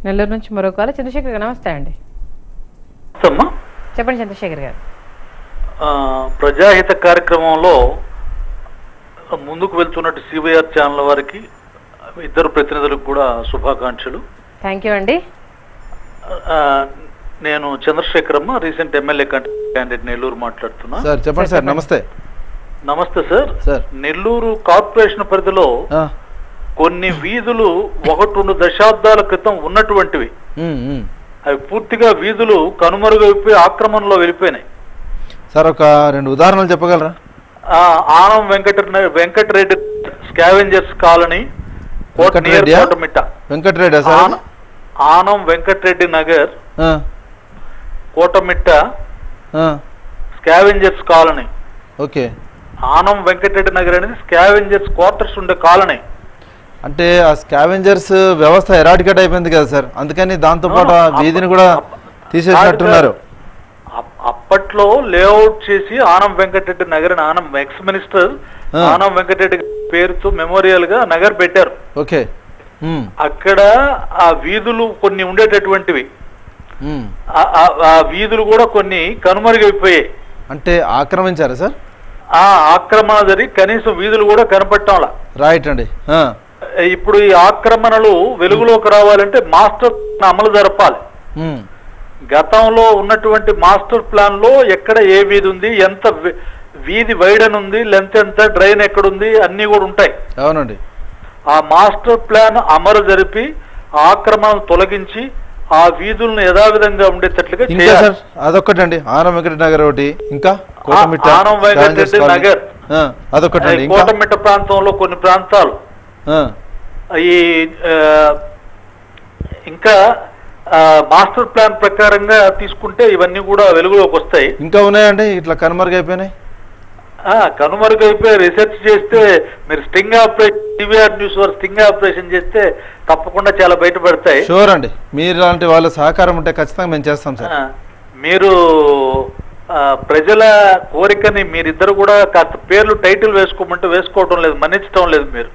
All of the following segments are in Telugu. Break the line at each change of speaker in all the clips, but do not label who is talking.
నెల్లూరు నుంచి మరో కాల చంద్రశేఖర్ గారు నమస్తే అండి
అమ్మా
చెప్పండి చంద్రశేఖర్ గారు
ఆ, ప్రజాహిత కార్యక్రమంలో ముందుకు వెళ్తున్నట్టు సిబిఆర్ ఛానల్ వారికి ఇద్దరు ప్రతినిధులకు కూడా శుభాకాంక్షలు
థ్యాంక్ యూ అండి
ఆ, నేను Chandrasekharamma recent MLA candidate Nellore మాట్లాడుతున్నా
సార్ చెప్పండి సార్ నమస్తే
నమస్తే సార్
సార్.
నెల్లూరు కార్పొరేషన్ పరిధిలో
ఆ,
కొన్ని వీధులు ఒకటి రెండు దశాబ్దాల క్రితం ఉన్నటువంటివి
ఉమ్, ఉమ్.
అవి పూర్తిగా వీధులు కనుమరుగైపోయి ఆక్రమణలో వెళ్ళిపోయినాయి
సార్ ఒక రెండు ఉదాహరణలు చెప్పగలరా
ఆ, ఆనం వెంకట వెంకటరెడ్డి స్కావెంజర్స్ కాలనీ కోట నియర్
వెంకటరెడ్డియా?
కోటమిట్ట
వెంకటరెడ్డి సార్
ఆన- ఆనం వెంకటరెడ్డి నగర్
ఆ,
కోటమిట్ట
ఆ,
scavengers colony
okay
Anam Venkatareddy Nagar అనేది స్కావెంజర్స్ క్వార్టర్స్ ఉండే కాలనీ
అంటే ఆ స్కావెంజర్స్ వ్యవస్థ ఎరాడికేట్ అయిపోయింది కదా సార్ అందుకని దాంతో పాటు ఆ
అప్ప-
వీధిని కూడా
అప్ప-
తీసేసినట్టున్నారు
అప్- అప్పట్లో లేఅవుట్ చేసి ఆనం వెంకటరెడ్డి నగర్ అని ఆనం ఎక్స్ మినిస్టర్
ఆ.
ఆనం వెంకటరెడ్డి పేరుతో మెమోరియల్ గా నగర్ పెట్టారు
ఓకే ఉమ్,
అక్కడ ఆ వీధులు కొన్ని ఉండేటటువంటివి
ఉమ్.
ఆ- ఆ- ఆ వీధులు కూడా కొన్ని కనుమరుగైపోయాయి
అంటే ఆక్రమించారా సార్
ఆ ఆక్రమణ జరిగి కనీసం వీధులు కూడా కనపడటంలా
రైట్ అండి ఆ,
ఇప్పుడు ఈ ఆక్రమణలు వెలుగులోకి రావాలంటే మాస్టర్ ప్లాన్ అమలు జరపాలి
ఉమ్,
గతంలో ఉన్నటువంటి మాస్టర్ ప్లాన్ లో ఎక్కడ ఏ వీధి ఉంది ఎంత వి- వీధి వైడన్ ఉంది లెంత్ ఎంత డ్రైన్ ఎక్కడుంది అన్ని కూడా ఉంటాయి
అవునండి
ఆ మాస్టర్ ప్లాన్ అమలు జరిపి ఆక్రమణను తొలగించి ఆ వీధులను యథావిధంగా ఉండేటట్లుగా
ఇంకా
చేయాలి
సార్ అదొకటండి ఆనం వెంకట నగర్ ఒకటి ఇంకా కోటమిట్ట
ఆనం వెంకటరెడ్డి
స్కావెంజర్స్ కాలనీ.
నగర్.
ఆ, అదొకటండి
ఈ
ఇంకా
కోటమిట్ట ప్రాంతంలో కొన్ని ప్రాంతాలు
ఆ,
ఈ ఆ, ఇంకా ఆ, మాస్టర్ ప్లాన్ ప్రకారంగా తీసుకుంటే ఇవన్నీ కూడా వెలుగులోకి వస్తాయి
ఇంకా ఉన్నాయండి ఇట్లా కనుమరుగైపోయినాయి
ఆ, కనుమరుగైపోయి రీసెర్చ్ చేస్తే మీరు స్టింగ్ ఆపరేషన్ టీవీఆర్ న్యూస్ వారు స్టింగ్ ఆపరేషన్ చేస్తే తప్పకుండా చాలా బయటపడతాయి
షూర్ అండి మీరు లాంటి వాళ్ళ సహకారం ఉంటే ఖచ్చితంగా మేము చేస్తాం సార్
ఆ, మీరు ఆ, ప్రజల కోరికని మీరిద్దరు కూడా కాస్త పేర్లు టైటిల్ వేసుకోమంటే వేసుకోవడం లేదు మన్నించడం లేదు మీరు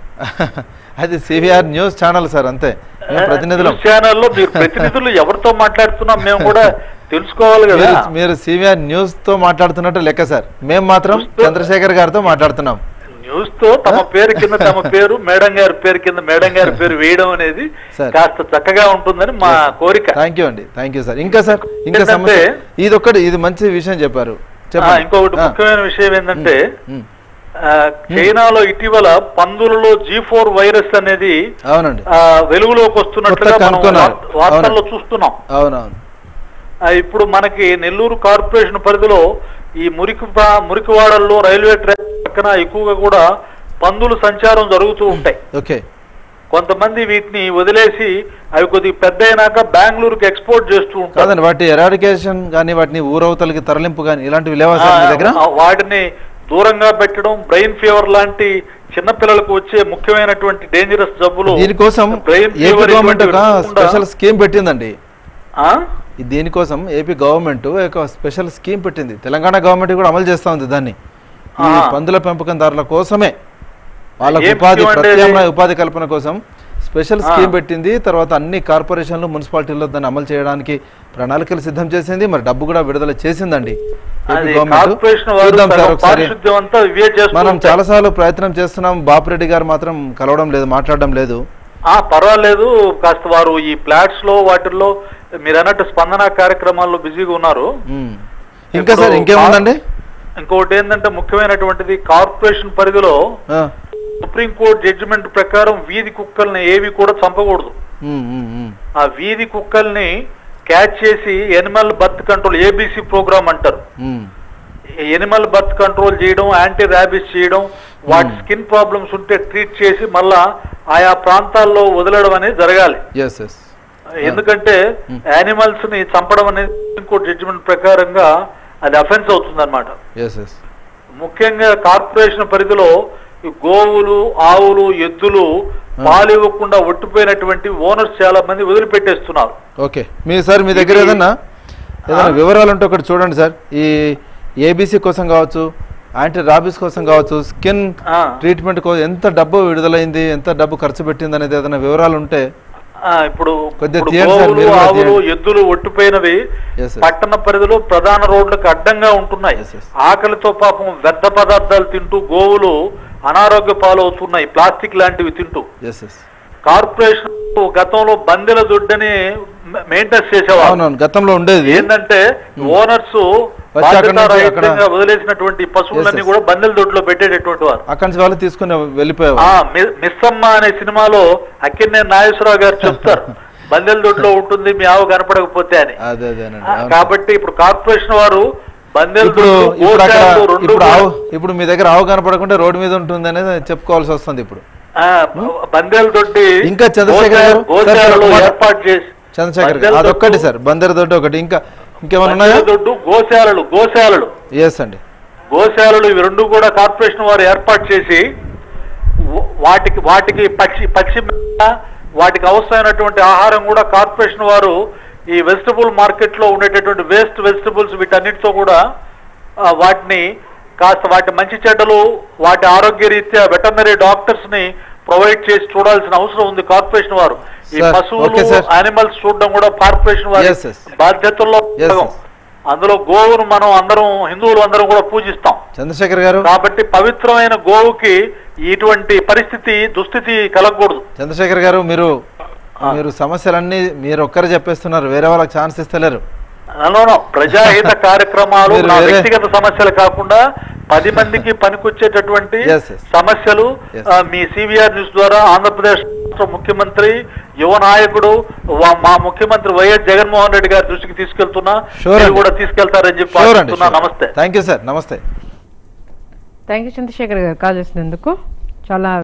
అది సివిఆర్ న్యూస్ ఛానల్ సార్ అంతే మేము ప్రతినిధులం
న్యూస్ ఛానల్లో మీరు ప్రతినిధులు ఎవరితో మాట్లాడుతున్నాం మేము కూడా తెలుసుకోవాలి కదా
మీరు- మీరు సివిఆర్ న్యూస్ తో మాట్లాడుతున్నట్టు లెక్క సార్ మేము మాత్రం చంద్రశేఖర్ గారితో మాట్లాడుతున్నాం
న్యూస్ తో తమ పేరు కింద తమ పేరు మేడం గారి పేరు కింద మేడం గారి పేరు వేయడం అనేది
సార్.
కాస్త చక్కగా ఉంటుందని మా కోరిక
థ్యాంక్ యూ అండి థ్యాంక్ యూ సార్ ఇంకా సార్ ఇంకా
ఏంటంటే-
సమస్య ఇది ఒక్కటి ఇది మంచి విషయం చెప్పారు
ఆ,
చెప్పండి
ఇంకొకటి
ఆ,
ముఖ్యమైన విషయం ఏంటంటే
ఉమ్,
ఆ, చైనాలో ఇటీవల పందులలో జీ ఫోర్ వైరస్ అనేది
అవునండి
ఆ, వెలుగులోకి వస్తున్నట్లుగా
కొత్తగా
మనం
కనుక్కున్నారు.
వార్త- వార్తల్లో
అవును.
చూస్తున్నాం
అవునవును
ఆ, ఇప్పుడు మనకి నెల్లూరు కార్పొరేషన్ పరిధిలో ఈ మురికి పా- మురికివాడల్లో రైల్వే ట్రాక్ పక్కన ఎక్కువగా కూడా పందులు సంచారం జరుగుతూ ఉంటాయి
ఓకే
కొంతమంది వీటిని వదిలేసి అవి కొద్దిగా పెద్ద అయినాక బెంగళూరుకి ఎక్స్పోర్ట్ చేస్తూ ఉంటారు
కాదండి వాటి ఎరాడికేషన్ కానీ వాటిని ఊరవతలకి తరలింపు కానీ ఇలాంటివి లేవా సార్ మీ దగ్గర
ఆ, వాటిని దూరంగా పెట్టడం బ్రెయిన్ ఫీవర్ లాంటి చిన్న పిల్లలకు వచ్చే ముఖ్యమైనటువంటి డేంజరస్ జబ్బులు
దీనికోసం
బ్రెయిన్
ఏపీ
ఫీవర్
గవర్నమెంట్ ఒక
ఇటువంటి
స్పెషల్ స్కీమ్ పెట్టిందండి
ఆ?
ఈ దీనికోసం ఏపీ గవర్నమెంట్ ఒక స్పెషల్ స్కీమ్ పెట్టింది తెలంగాణ గవర్నమెంట్ కూడా అమలు చేస్తా ఉంది దాన్ని ఈ
ఆ.
పందుల పెంపకందారుల కోసమే వాళ్ళకు
ఏం
ఉపాధి
scheme అంటే
ప్రత్యామ్నాయ
ఇది?
ఉపాధి కల్పన కోసం స్పెషల్
ఆ.
స్కీమ్ పెట్టింది తర్వాత అన్ని కార్పొరేషన్లు మున్సిపాలిటీల్లో దాన్ని అమలు చేయడానికి ప్రణాళికలు సిద్ధం చేసింది మరి డబ్బు కూడా విడుదల చేసిందండి ఏపీ
అది
గవర్నమెంట్
కార్పొరేషన్ వారు
చూద్దాం సార్
సగం
ఒకసారి
పారిశుద్ధ్యం అంతా ఇవే చేస్తూ
మనం
ఉంటాయి.
చాలాసార్లు ప్రయత్నం చేస్తున్నాం బాపిరెడ్డి గారు మాత్రం కలవడం లేదు మాట్లాడడం లేదు
ఆ పర్వాలేదు కాస్త వారు ఈ ఫ్లాట్స్ లో వాటిల్లో మీరు అన్నట్టు స్పందన కార్యక్రమాల్లో బిజీగా ఉన్నారు
ఉమ్. ఇంకా
ఇప్పుడు
సార్ ఇంకేముందండి
ఇంకొకటి ఏంటంటే ముఖ్యమైనటువంటిది కార్పొరేషన్ పరిధిలో
ఆ.
సుప్రీంకోర్టు జడ్జిమెంట్ ప్రకారం వీధి కుక్కల్ని ఏవి కూడా చంపకూడదు
ఉమ్, ఉమ్, ఉమ్.
ఆ వీధి కుక్కల్ని క్యాచ్ చేసి animal birth control ABC programme అంటారు
ఉమ్.
ఎనిమల్ బర్త్ కంట్రోల్ చేయడం యాంటీ ర్యాబిస్ చేయడం వాటి స్కిన్ ప్రాబ్లమ్స్ ఉంటే ట్రీట్ చేసి మళ్ళా ఆయా ప్రాంతాల్లో వదలడం అనేది జరగాలి
ఎస్ ఎస్
ఎందుకంటే యానిమల్స్ ని చంపడం అనేది సుప్రీంకోర్టు జడ్జిమెంట్ ప్రకారంగా అది అఫెన్స్ అవుతుంది అనమాట
ఎస్ ఎస్
ముఖ్యంగా కార్పొరేషన్ పరిధిలో ఈ గోవులు ఆవులు ఎద్దులు పాలు ఇవ్వకుండా ఒట్టిపోయినటువంటి ఓనర్స్ చాలా మంది వదిలిపెట్టేస్తున్నారు
ఓకే మీ సార్ మీ దగ్గర
ఇది-
ఏదన్నా ఏదైనా
ఆ?
వివరాలు ఉంటే ఒకటి చూడండి సార్ ఈ ఏబీసీ కోసం కావచ్చు యాంటీ రాబీస్ కోసం కావచ్చు స్కిన్
ఆ.
ట్రీట్మెంట్ కోసం ఎంత డబ్బు విడుదలైంది ఎంత డబ్బు ఖర్చు పెట్టింది అనేది ఏదైనా వివరాలు ఉంటే
ఆ, ఇప్పుడు
కొద్దిగా
ఇప్పుడు
తీయండి సార్,
గోవులు
మీరు కూడా
ఆవులు
తీయండి.
ఎద్దులు ఒట్టిపోయినవి
Yes, sir.
పట్టణ పరిధిలో ప్రధాన రోడ్లకు అడ్డంగా ఉంటున్నాయి
Yes, yes.
ఆకలితో పాపం వ్యర్థ పదార్థాలు తింటూ గోవులు అనారోగ్య పాలవుతున్నాయి ప్లాస్టిక్ లాంటివి తింటూ
ఎస్ ఎస్
కార్పొరేషన్ గతంలో బందెల దొడ్డని మెయింటెన్స్ చేసేవారు
అవునవును గతంలో ఉండేది
ఏంటంటే ఓనర్స్
వచ్చి అక్కడ నుంచి
బాధ్యతారహితంగా
అక్కడ-
వదిలేసినటువంటి పశువులన్నీ
Yes, yes.
కూడా బందెల దొడ్లో పెట్టేటటువంటి వారు
అక్కడి నుంచి వాళ్ళు తీసుకుని వెళ్ళిపోయేవారు
ఆ మి- మిస్సమ్మ అనే సినిమాలో అక్కినే నాగేశ్వరరావు గారు చెప్తారు బందెల దొడ్లో ఉంటుంది మీ ఆవు కనపడకపోతే అని
అదే అదేనండి
ఆ,
అవును.
కాబట్టి ఇప్పుడు కార్పొరేషన్ వారు బందెల
ఇప్పుడు
దొడ్లు,
ఇప్పుడు అక్కడ
గోశాలలు రెండు
ఇప్పుడు
కూడా-
ఆవు ఇప్పుడు మీ దగ్గర ఆవు కనపడకుండా రోడ్డు మీద ఉంటుంది అనేది చెప్పుకోవాల్సి వస్తుంది ఇప్పుడు
ఆ, బందెల దొడ్డి
ఇంకా చంద్రశేఖర్ గారు?
గోశా-
సార్,
గోశాలలు
సార్,
ఏర్పాటు చేసి
చంద్రశేఖర్
బందెల
గారు అదొక్కటి
దొడ్డు-
సార్ బందర్ దొడ్డి ఒకటి ఇంకా ఇంకేమైనా ఉన్నాయా
బందెల దొడ్డు గోశాలలు గోశాలలు
ఎస్ అండి
గోశాలలు ఇవి రెండు కూడా కార్పొరేషన్ వారు ఏర్పాటు చేసి వ- వాటికి వాటికి పక్షి పక్షి మేత, వాటికి అవసరమైనటువంటి ఆహారం కూడా కార్పొరేషన్ వారు ఈ వెజిటబుల్ మార్కెట్ లో ఉండేటటువంటి వేస్ట్ వెజిటబుల్స్ వీటన్నిటితో కూడా ఆ, వాటిని కాస్త వాటి మంచి చెడ్డలు వాటి ఆరోగ్య రీత్యా వెటర్నరీ డాక్టర్స్ ని ప్రొవైడ్ చేసి చూడాల్సిన అవసరం ఉంది కార్పొరేషన్ వారు ఈ
Sir,
పశువులు
okay, sir.
యానిమల్స్ చూడడం కూడా కార్పొరేషన్ వారి
Yes, yes.
బాధ్యతల్లో
Yes,
భాగం.
yes.
అందులో గోవును మనం అందరం హిందువులు అందరం కూడా పూజిస్తాం
చంద్రశేఖర్ గారు
కాబట్టి పవిత్రమైన గోవుకి ఇటువంటి పరిస్థితి దుస్థితి కలగకూడదు
చంద్రశేఖర్ గారు మీరు
ఆ.
మీరు సమస్యలన్నీ మీరు ఒక్కరు చెప్పేస్తున్నారు వేరే వాళ్ళకి ఛాన్స్ ఇస్తలేరు
నో ప్రజాహిత కార్యక్రమాలు
మీరు
నా
వేరే-
వ్యక్తిగత సమస్యలు కాకుండా పది మందికి పనికొచ్చేటటువంటి
Yes, yes.
సమస్యలు
Yes.
ఆ, మీ సివిఆర్ న్యూస్ ద్వారా ఆంధ్రప్రదేశ్ రాష్ట్ర ముఖ్యమంత్రి యువ నాయకుడు వా- మా ముఖ్యమంత్రి వైఎస్ జగన్మోహన్ రెడ్డి గారి దృష్టికి తీసుకెళ్తున్నా
Sure
మీరు
అండి.
కూడా తీసుకెళ్తారని చెప్పి
షూర్ అండి
ఆశిస్తున్నా. నమస్తే
థ్యాంక్ యూ సార్ నమస్తే
థ్యాంక్ యూ చంద్రశేఖర్ గారు కాల్ చేసినందుకు చాలా